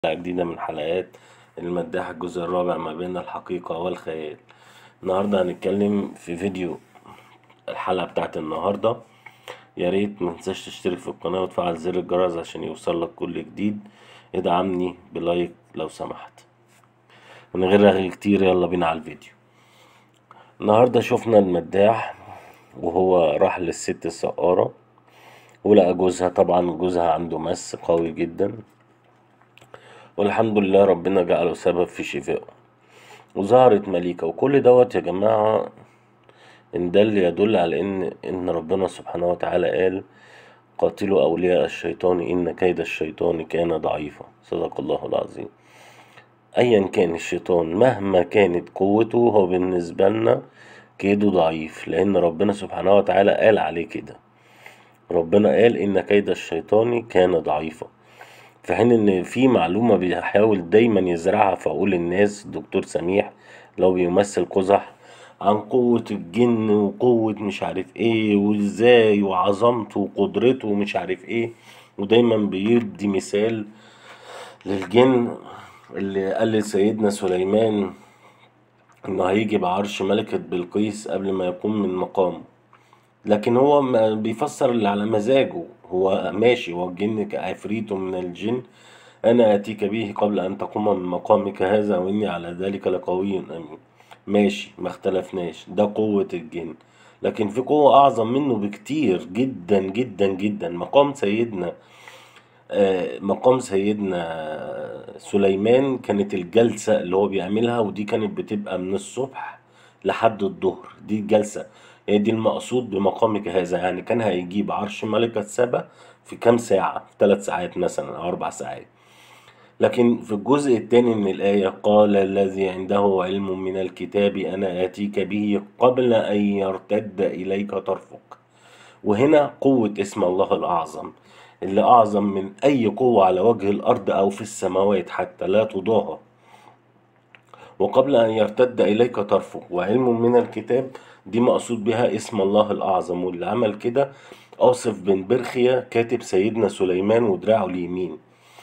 حلقة جديدة من حلقات المداح الجزء الرابع ما بين الحقيقة والخيال النهاردة هنتكلم في فيديو الحلقة بتاعت النهاردة يا ريت منتنساش تشترك في القناة وتفعل زر الجرس عشان يوصلك كل جديد ادعمني بلايك لو سمحت من غير رغي كتير يلا بينا على الفيديو النهاردة شفنا المداح وهو راح للست السقارة ولقى جوزها طبعا جوزها عنده مس قوي جدا والحمد لله ربنا جعله سبب في شفائه وظهرت مليكة وكل دوت يا جماعة إن دل يدل على إن إن ربنا سبحانه وتعالى قال قاتلوا أولياء الشيطان إن كيد الشيطان كان ضعيفا صدق الله العظيم أيا كان الشيطان مهما كانت قوته هو بالنسبة لنا كيده ضعيف لأن ربنا سبحانه وتعالى قال عليه كده ربنا قال إن كيد الشيطان كان ضعيفا في حين ان في معلومة بيحاول دايما يزرعها في عقول الناس الدكتور سميح لو بيمثل قزح عن قوة الجن وقوة مش عارف ايه وازاي وعظمته وقدرته ومش عارف ايه ودايما بيدي مثال للجن اللي قال لسيدنا سليمان انه هيجي بعرش ملكة بلقيس قبل ما يقوم من مقامه لكن هو ما بيفسر اللي على مزاجه هو ماشي هو الجن كعفريت من الجن أنا آتيك به قبل أن تقوم من مقامك هذا وإني على ذلك لقوي أمين ماشي ما اختلفناش ده قوة الجن لكن في قوة أعظم منه بكتير جدا جدا جدا مقام سيدنا آه، مقام سيدنا سليمان كانت الجلسة اللي هو بيعملها ودي كانت بتبقى من الصبح لحد الظهر دي الجلسة هي دي المقصود بمقامك هذا يعني كان هيجيب عرش ملكة سبا في كام ساعة في ثلاث ساعات مثلا أو أربع ساعات لكن في الجزء الثاني من الآية قال الذي عنده علم من الكتاب أنا آتيك به قبل أن يرتد إليك طرفك وهنا قوة اسم الله الأعظم اللي أعظم من أي قوة على وجه الأرض أو في السماوات حتى لا تضاهى وقبل أن يرتد إليك طرفك وعلم من الكتاب دي مقصود بها اسم الله الأعظم واللي عمل كده آصف بن برخيا كاتب سيدنا سليمان ودراعه اليمين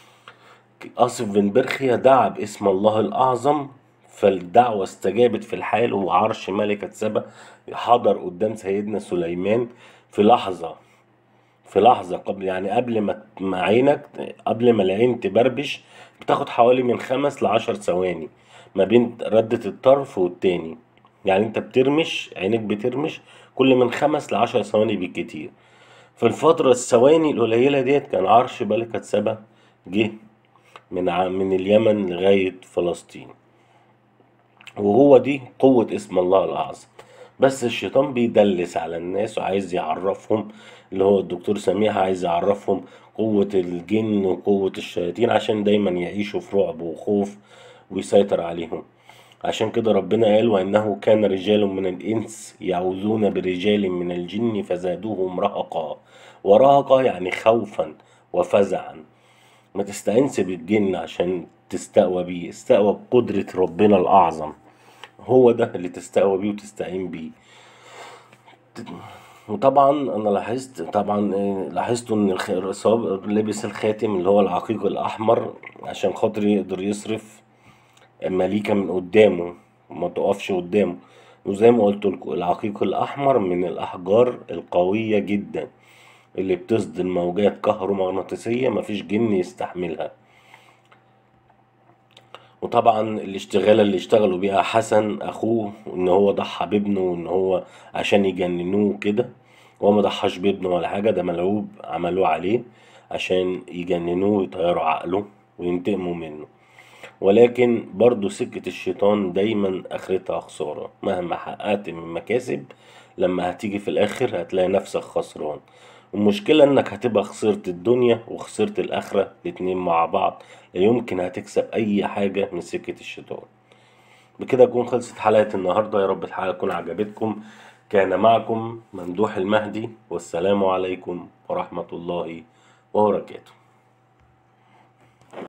آصف بن برخيا دعا باسم الله الأعظم فالدعوة استجابت في الحال وعرش ملكة سبا حضر قدام سيدنا سليمان في لحظة في لحظة قبل يعني قبل ما ما عينك قبل ما العين تبربش بتاخد حوالي من خمس لعشر ثواني ما بين ردة الطرف والتاني يعني انت بترمش عينك بترمش كل من خمس لعشر ثواني بالكتير في الفترة الثواني القليلة ديت كان عرش ملكة سبا جه من ع- من اليمن لغاية فلسطين وهو دي قوة اسم الله الأعظم بس الشيطان بيدلس على الناس وعايز يعرفهم اللي هو الدكتور سميح عايز يعرفهم قوة الجن وقوة الشياطين عشان دايما يعيشوا في رعب وخوف ويسيطر عليهم عشان كده ربنا قال وإنه كان رجال من الإنس يعوذون برجال من الجن فزادوهم رهقا ورهقا يعني خوفا وفزعا ما تستعنش بالجن عشان تستقوى بيه استقوى بقدرة ربنا الأعظم هو ده اللي تستقوى بيه وتستعين بيه وطبعا انا لاحظت طبعا آه، لاحظت ان الخ- الصواب لبس الخاتم اللي هو العقيق الاحمر عشان خاطر يقدر يصرف مليكة من قدامه ما تقفش قدامه وزي ما قلت لكم العقيق الاحمر من الاحجار القوية جدا اللي بتصدر موجات كهرومغناطيسية مفيش جن يستحملها وطبعا الاشتغالة اللي اشتغلوا بيها حسن اخوه ان هو ضحى بابنه وان هو عشان يجننوه كده هو ما ضحاش بابنه ولا حاجة ده ملعوب عملوه عليه عشان يجننوه ويطيروا عقله وينتقموا منه ولكن برضو سكة الشيطان دايما اخرتها خسارة مهما حققت من مكاسب لما هتيجي في الاخر هتلاقي نفسك خسران المشكلة انك هتبقى خسرت الدنيا وخسرت الاخرة الاتنين مع بعض لا يمكن هتكسب اي حاجة من سكة الشيطان بكده تكون خلصت حلقة النهاردة يا رب الحلقة تكون عجبتكم كان معكم ممدوح المهدي والسلام عليكم ورحمة الله وبركاته